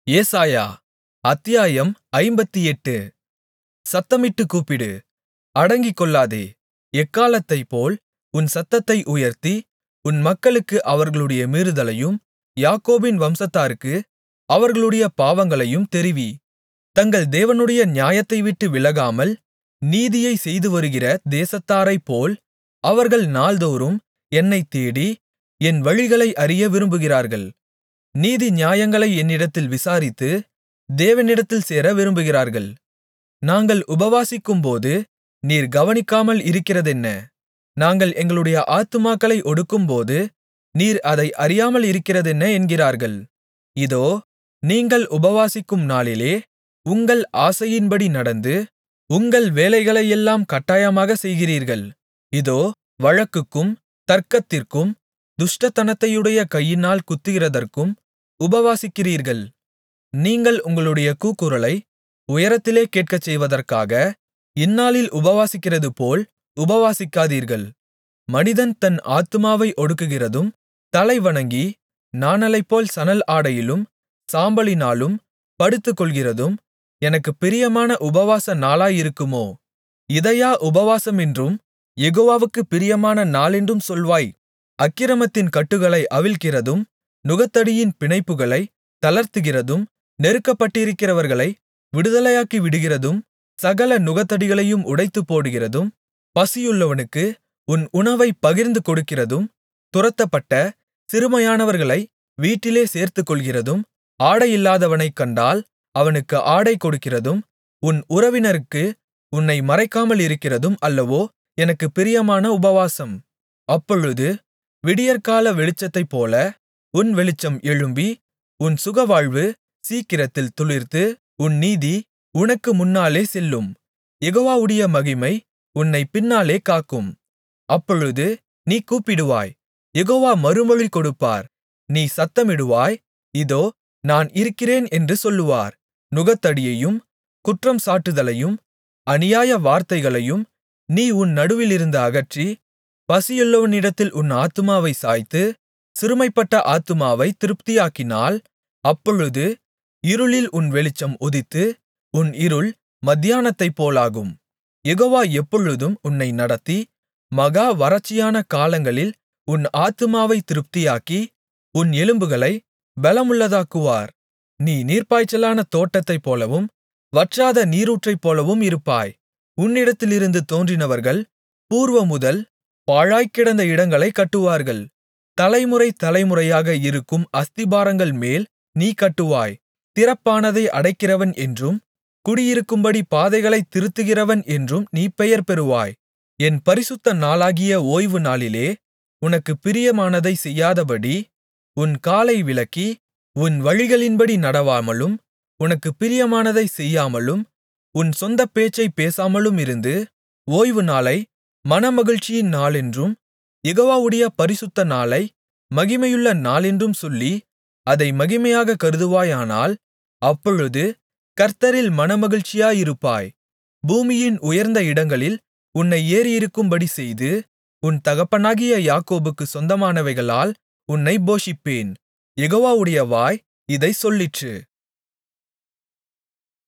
ஏசாயா அத்தியாயம் ஐம்பத்தெட்டு சத்தமிட்டுக் கூப்பிடு அடங்கிக்கொள்ளாதே எக்காளத்தைப்போல் உன் சத்தத்தை உயர்த்தி உன் மக்களுக்கு அவர்களுடைய மீறுதலையும் யாக்கோபின் வம்சத்தாருக்கு அவர்களுடைய பாவங்களையும் தெரிவி தங்கள் தேவனுடைய நியாயத்தைவிட்டு விலகாமல் நீதியைச் செய்துவருகிற தேசத்தாரைப்போல் அவர்கள் நாள்தோறும் என்னைத் தேடி என் வழிகளை அறிய விரும்புகிறார்கள் நீதிநியாயங்களை என்னிடத்தில் விசாரித்து தேவனிடத்தில் சேர விரும்புகிறார்கள் நாங்கள் உபவாசிக்கும்போது நீர் கவனிக்காமல் இருக்கிறதென்ன நாங்கள் எங்களுடைய ஆத்துமாக்களை ஒடுக்கும்போது நீர் அதை அறியாமல் இருக்கிறதென்ன என்கிறார்கள் இதோ நீங்கள் உபவாசிக்கும் நாளிலே உங்கள் ஆசையின்படி நடந்து உங்கள் வேலைகளையெல்லாம் கட்டாயமாகச் செய்கிறீர்கள் இதோ வழக்குக்கும் தர்க்கத்திற்கும் துஷ்டத்தனத்தையுடைய கையினால் குத்துகிறதற்கும் உபவாசிக்கிறீர்கள் நீங்கள் உங்களுடைய கூக்குரலை உயரத்திலே கேட்கச்செய்வதற்காக இந்நாளில் உபவாசிக்கிறதுபோல் உபவாசிக்காதீர்கள் மனிதன் தன் ஆத்துமாவை ஒடுக்குகிறதும் தலைவணங்கி நாணலைப்போல் சணல் ஆடையிலும் சாம்பலினாலும் படுத்துக்கொள்கிறதும் எனக்குப் பிரியமான உபவாச நாளாயிருக்குமோ இதையா உபவாசமென்றும் யெகோவாவுக்குப் பிரியமான நாளென்றும் சொல்வாய் அக்கிரமத்தின் கட்டுகளை அவிழ்க்கிறதும் நுகத்தடியின் பிணைப்புகளைத் தளர்த்துகிறதும் நெருக்கப்பட்டிருக்கிறவர்களை விடுதலையாக்கி விடுகிறதும் சகல நுகத்தடிகளையும் உடைத்துப்போடுகிறதும் பசியுள்ளவனுக்கு உன் உணவைப் பகிர்ந்து கொடுக்கிறதும் துரத்தப்பட்ட சிறுமையானவர்களை வீட்டிலே சேர்த்துக்கொள்கிறதும் ஆடையில்லாதவனைக் கண்டால் அவனுக்கு ஆடை கொடுக்கிறதும் உன் உறவினருக்கு உன்னை மறைக்காமல் இருக்கிறதும் அல்லவோ எனக்குப் பிரியமான உபவாசம் அப்பொழுது விடியற்கால வெளிச்சத்தைப்போல உன் வெளிச்சம் எழும்பி உன் சுகவாழ்வு சீக்கிரத்தில் துளிர்த்து உன் நீதி உனக்கு முன்னாலே செல்லும் யெகோவாவுடைய மகிமை உன்னைப் பின்னாலே காக்கும் அப்பொழுது நீ கூப்பிடுவாய் யெகோவா மறுமொழி கொடுப்பார் நீ சத்தமிடுவாய் இதோ நான் இருக்கிறேன் என்று சொல்லுவார் நுகத்தடியையும் குற்றம் சாட்டுதலையும் அநியாய வார்த்தைகளையும் நீ உன் நடுவிலிருந்து அகற்றி பசியுள்ளவனிடத்தில் உன் ஆத்துமாவைச் சாய்த்து சிறுமைப்பட்ட ஆத்துமாவைத் திருப்தியாக்கினால் அப்பொழுது இருளில் உன் வெளிச்சம் உதித்து உன் இருள் மத்தியானத்தைப் போலாகும் யெகோவா எப்பொழுதும் உன்னை நடத்தி மகா வறட்சியான காலங்களில் உன் ஆத்துமாவைத் திருப்தியாக்கி உன் எலும்புகளை பெலமுள்ளதாக்குவார் நீ நீர்ப்பாய்ச்சலான தோட்டத்தைப் போலவும் வற்றாத நீரூற்றைப் போலவும் இருப்பாய் உன்னிடத்திலிருந்து தோன்றினவர்கள் பூர்வமுதல் பாழாய்க்கிடந்த இடங்களைக் கட்டுவார்கள் தலைமுறை தலைமுறையாக இருக்கும் அஸ்திபாரங்கள் மேல் நீ கட்டுவாய் திறப்பானதை அடைக்கிறவன் என்றும் குடியிருக்கும்படி பாதைகளைத் திருத்துகிறவன் என்றும் நீ பெயர் பெறுவாய் என் பரிசுத்த நாளாகிய ஓய்வு நாளிலே உனக்குப் பிரியமானதைச் செய்யாதபடி உன் காலை விலக்கி உன் வழிகளின்படி நடவாமலும் உனக்குப் பிரியமானதைச் செய்யாமலும் உன் சொந்தப் பேச்சைப் பேசாமலுமிருந்து ஓய்வு நாளை மனமகிழ்ச்சியின் நாளென்றும் யெகோவாவுடைய பரிசுத்த நாளை மகிமையுள்ள நாளென்றும் சொல்லி அதை மகிமையாகக் கருதுவாயானால் அப்பொழுது கர்த்தரில் மனமகிழ்ச்சியாயிருப்பாய் பூமியின் உயர்ந்த இடங்களில் உன்னை ஏறியிருக்கும்படி செய்து உன் தகப்பனாகிய யாக்கோபுக்குச் சொந்தமானவைகளால் உன்னைப் போஷிப்பேன் யெகோவாவுடைய வாய் இதைச் சொல்லிற்று